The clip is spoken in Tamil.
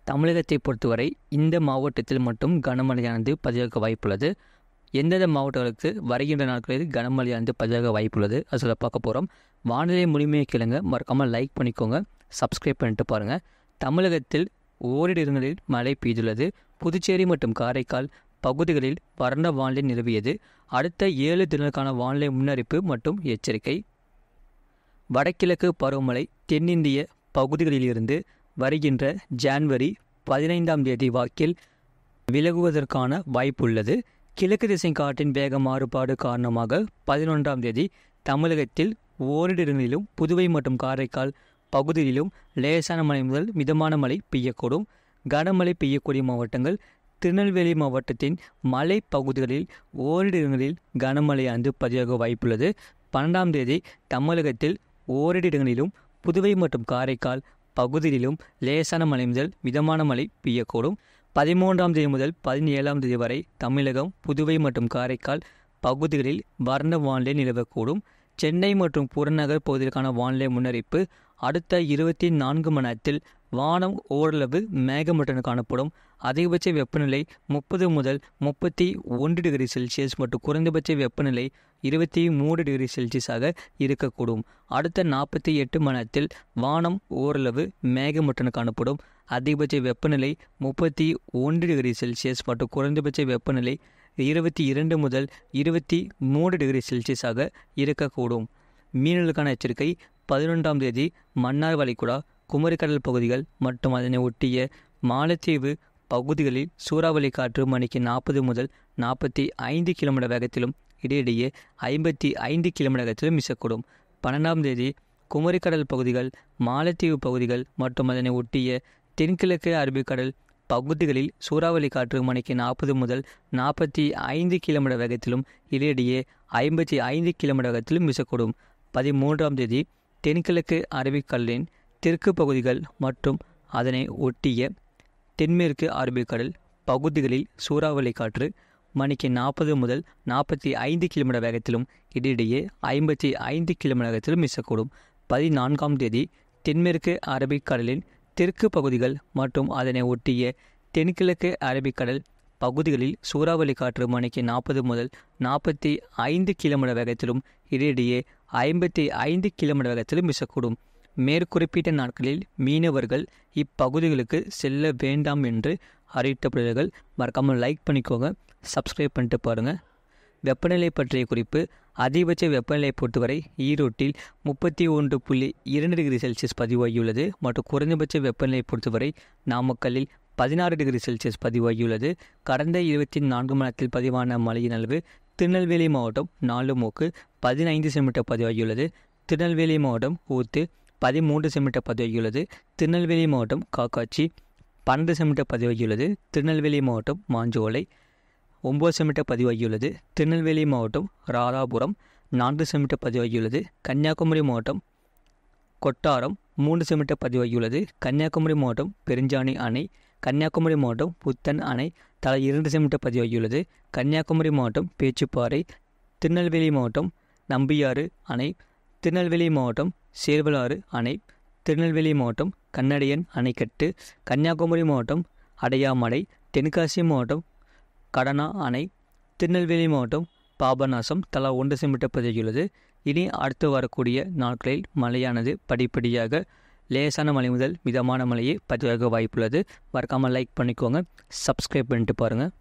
தமிழகத்தை பொறுத்தவரை இந்த மாவட்டத்தில் மட்டும் கனமழையானது பதிவாக வாய்ப்புள்ளது எந்தெந்த மாவட்டங்களுக்கு வருகின்ற நாட்களில் கனமழையானது பதிவாக வாய்ப்புள்ளது அதில் பார்க்க போகிறோம் வானிலை முழுமையை கேளுங்க மறக்காமல் லைக் பண்ணிக்கோங்க சப்ஸ்கிரைப் பண்ணிட்டு பாருங்கள் தமிழகத்தில் ஓரிரு இடங்களில் மழை பெய்துள்ளது புதுச்சேரி மற்றும் காரைக்கால் பகுதிகளில் வறண்ட வானிலை நிலவியது அடுத்த ஏழு தினங்களுக்கான வானிலை முன்னறிப்பு மற்றும் எச்சரிக்கை வடகிழக்கு பருவமழை தென்னிந்திய பகுதிகளிலிருந்து வருகின்ற ஜான்வரி பதினைந்தாம் தேதி வாக்கில் விலகுவதற்கான வாய்ப்புள்ளது கிழக்கு திசை காற்றின் வேக மாறுபாடு காரணமாக பதினொன்றாம் தேதி தமிழகத்தில் ஓரிரு இடங்களிலும் புதுவை மற்றும் காரைக்கால் பகுதிகளிலும் லேசான மழை முதல் மிதமான மழை பெய்யக்கூடும் கனமழை பெய்யக்கூடிய மாவட்டங்கள் திருநெல்வேலி மாவட்டத்தின் மலை பகுதிகளில் ஓரிரு இடங்களில் கனமழையானது பதிவாக வாய்ப்புள்ளது பன்னெண்டாம் தேதி தமிழகத்தில் ஓரிரு இடங்களிலும் புதுவை மற்றும் காரைக்கால் பகுதிகளிலும் லேசான மழை முதல் மிதமான மழை பெய்யக்கூடும் பதிமூன்றாம் தேதி முதல் பதினேழாம் தேதி வரை தமிழகம் புதுவை மற்றும் காரைக்கால் பகுதிகளில் வறண்ட வானிலை நிலவக்கூடும் சென்னை மற்றும் புறநகர் பகுதிகளுக்கான வானிலை முன்னறிப்பு அடுத்த இருபத்தி நான்கு மணி நேரத்தில் வானம் ஓரளவு மேகமூட்டம் காணப்படும் அதிகபட்ச வெப்பநிலை முப்பது முதல் முப்பத்தி ஒன்று டிகிரி செல்சியஸ் மற்றும் குறைந்தபட்ச வெப்பநிலை இருபத்தி மூன்று டிகிரி செல்சியஸாக இருக்கக்கூடும் அடுத்த நாற்பத்தி எட்டு மணி நேரத்தில் வானம் ஓரளவு மேகமூட்டம் காணப்படும் அதிகபட்ச வெப்பநிலை முப்பத்தி ஒன்று டிகிரி செல்சியஸ் மற்றும் குறைந்தபட்ச வெப்பநிலை இருபத்தி இரண்டு முதல் இருபத்தி மூன்று டிகிரி செல்சியஸாக இருக்கக்கூடும் மீனவர்களுக்கான எச்சரிக்கை பதினொன்றாம் தேதி மன்னார் வளைகுடா குமரிக்கடல் பகுதிகள் மற்றும் அதனை ஒட்டிய மாலத்தீவு பகுதிகளில் சூறாவளி காற்று மணிக்கு நாற்பது முதல் நாற்பத்தி ஐந்து கிலோமீட்டர் வேகத்திலும் இடையிடையே ஐம்பத்தி ஐந்து கிலோமீட்டர் வேகத்திலும் வீசக்கூடும் பன்னெண்டாம் தேதி குமரிக்கடல் பகுதிகள் மாலத்தீவு பகுதிகள் மற்றும் அதனை ஒட்டிய தென்கிழக்கு அரபிக்கடல் பகுதிகளில் சூறாவளி காற்று மணிக்கு நாற்பது முதல் நாற்பத்தி ஐந்து கிலோமீட்டர் வேகத்திலும் இடையிடையே ஐம்பத்தி ஐந்து கிலோமீட்டர் வேகத்திலும் வீசக்கூடும் பதிமூன்றாம் தேதி தென்கிழக்கு அரபிக்கடலின் தெற்கு பகுதிகள் மற்றும் அதனை ஒட்டிய தென்மேற்கு அரபிக்கடல் பகுதிகளில் சூறாவளி காற்று மணிக்கு நாற்பது முதல் நாற்பத்தி ஐந்து கிலோமீட்டர் வேகத்திலும் இடையிடையே ஐம்பத்தி ஐந்து கிலோமீட்டர் வேகத்திலும் வீசக்கூடும் பதினான்காம் தேதி தென்மேற்கு அரபிக்கடலின் தெற்கு பகுதிகள் மற்றும் அதனை ஒட்டிய தென்கிழக்கு அரபிக்கடல் பகுதிகளில் சூறாவளி காற்று மணிக்கு நாற்பது முதல் நாற்பத்தி ஐந்து கிலோமீட்டர் வேகத்திலும் இடையிடையே ஐம்பத்தி ஐந்து கிலோமீட்டர் வேகத்திலும் வீசக்கூடும் மேற்குறிப்பிட்ட நாட்களில் மீனவர்கள் இப்பகுதிகளுக்கு செல்ல வேண்டாம் என்று அறிவிக்கப்படுகிறார்கள் மறக்காமல் லைக் பண்ணிக்கோங்க சப்ஸ்கிரைப் பண்ணிட்டு பாருங்கள் வெப்பநிலை பற்றிய குறிப்பு அதிகபட்ச வெப்பநிலை பொறுத்தவரை ஈரோட்டில் முப்பத்தி ஒன்று புள்ளி இரண்டு டிகிரி செல்சியஸ் பதிவாகியுள்ளது மற்றும் குறைந்தபட்ச வெப்பநிலை பொறுத்தவரை நாமக்கல்லில் பதினாறு டிகிரி செல்சியஸ் பதிவாகியுள்ளது கடந்த இருபத்தி நான்கு மணி நேரத்தில் பதிவான மழையின் அளவு திருநெல்வேலி மாவட்டம் நாலுமூக்கு பதினைந்து சென்டிமீட்டர் பதிவாகியுள்ளது திருநெல்வேலி மாவட்டம் ஊத்து பதிமூன்று சென்டிமீட்டர் பதிவாகியுள்ளது திருநெல்வேலி மாவட்டம் காக்காட்சி பன்னெண்டு சென்டிமீட்டர் பதிவாகியுள்ளது திருநெல்வேலி மாவட்டம் மாஞ்சோலை ஒம்பது சென்டிமீட்டர் பதிவாகியுள்ளது திருநெல்வேலி மாவட்டம் ராதாபுரம் நான்கு சென்டிமீட்டர் பதிவாகியுள்ளது கன்னியாகுமரி மாவட்டம் கொட்டாரம் மூன்று சென்டிமீட்டர் பதிவாகியுள்ளது கன்னியாகுமரி மாவட்டம் பெருஞ்சாணி அணை கன்னியாகுமரி மாவட்டம் புத்தன் அணை தலா இரண்டு சென்டிமீட்டர் பதிவாகியுள்ளது கன்னியாகுமரி மாவட்டம் பேச்சுப்பாறை திருநெல்வேலி மாவட்டம் நம்பியாறு அணை திருநெல்வேலி மாவட்டம் சேர்வலாறு அணை திருநெல்வேலி மாவட்டம் கண்ணடியன் அணைக்கட்டு கன்னியாகுமரி மாவட்டம் அடையாமடை தென்காசி மாவட்டம் கடனா அணை திருநெல்வேலி மாவட்டம் பாபநாசம் தலா ஒன்று சென்டிமீட்டர் பதிவாகியுள்ளது இனி அடுத்து வரக்கூடிய நாட்களில் மழையானது படிப்படியாக லேசான மழை முதல் மிதமான மழையே பதிவாக வாய்ப்புள்ளது மறக்காமல் லைக் பண்ணிக்கோங்க சப்ஸ்கிரைப் பண்ணிட்டு பாருங்கள்